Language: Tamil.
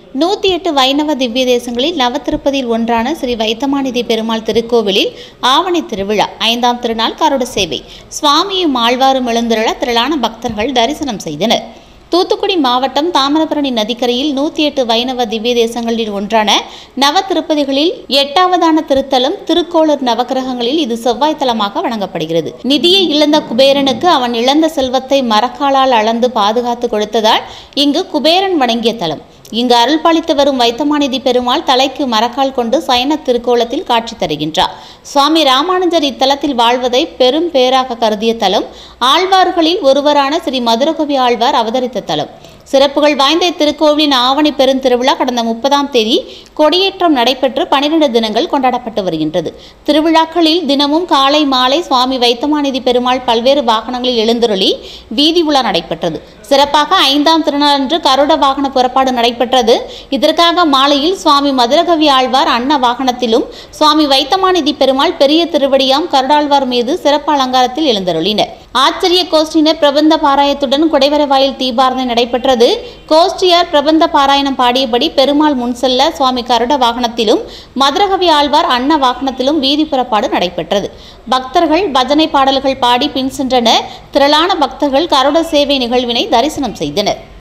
நூற்றி எட்டு வைணவ திவ்ய தேசங்களில் நவத்திருப்பதியில் ஒன்றான ஸ்ரீ வைத்தமாநிதி பெருமாள் திருக்கோவிலில் ஆவணி திருவிழா ஐந்தாம் திருநாள் கருட சேவை சுவாமியும் ஆழ்வாரும் எழுந்திருள திரளான பக்தர்கள் தரிசனம் செய்தனர் தூத்துக்குடி மாவட்டம் தாமிரபரணி நதிக்கரையில் நூற்றி எட்டு வைணவ திவ்ய தேசங்களில் ஒன்றான நவ திருப்பதிகளில் எட்டாவதான திருத்தலம் திருக்கோளூர் நவக்கிரகங்களில் இது செவ்வாய் தலமாக வழங்கப்படுகிறது நிதியை இழந்த குபேரனுக்கு அவன் இழந்த செல்வத்தை மரக்காலால் அளந்து பாதுகாத்து கொடுத்ததால் இங்கு குபேரன் வணங்கிய தலம் இங்கு அருள்பாலித்து வரும் வைத்தமாநிதி பெருமாள் தலைக்கு மரக்கால் கொண்டு சயன திருக்கோலத்தில் காட்சி தருகின்றார் சுவாமி ராமானுஜர் இத்தலத்தில் வாழ்வதை பெரும் பேராக கருதிய தலம் ஆழ்வார்களில் ஒருவரான ஸ்ரீ மதுரகவி ஆழ்வார் அவதரித்த தலம் சிறப்புகள் வாய்ந்த இத்திருக்கோவிலின் ஆவணி பெருந்திருவிழா கடந்த முப்பதாம் தேதி கொடியேற்றம் நடைபெற்று பனிரெண்டு தினங்கள் கொண்டாடப்பட்டு வருகின்றது திருவிழாக்களில் தினமும் காலை மாலை சுவாமி வைத்தமாநிதி பெருமாள் பல்வேறு வாகனங்களில் எழுந்தருளி வீதி உலா நடைபெற்றது சிறப்பாக ஐந்தாம் திருநாளன்று கருட வாகன புறப்பாடு நடைபெற்றது இதற்காக மாலையில் சுவாமி மதுரகவி ஆழ்வார் அன்ன வாகனத்திலும் சுவாமி வைத்தமாநிதி பெருமாள் பெரிய திருவடியாம் கருடாழ்வார் மீது சிறப்பு அலங்காரத்தில் எழுந்தருளினர் ஆச்சரிய கோஷ்டினர் பிரபந்த பாராயத்துடன் குடைவரவாயில் தீபாரதனை நடைபெற்றது கோஷ்டியார் பிரபந்த பாராயணம் பாடியபடி பெருமாள் முன் செல்ல சுவாமி கருட வாகனத்திலும் மதுரகவி ஆழ்வார் அன்ன வாகனத்திலும் வீதி புறப்பாடு நடைபெற்றது பக்தர்கள் பஜனை பாடல்கள் பாடி பின் சென்றனர் திரளான பக்தர்கள் கருட சேவை நிகழ்வினை தரிசனம் செய்தனர்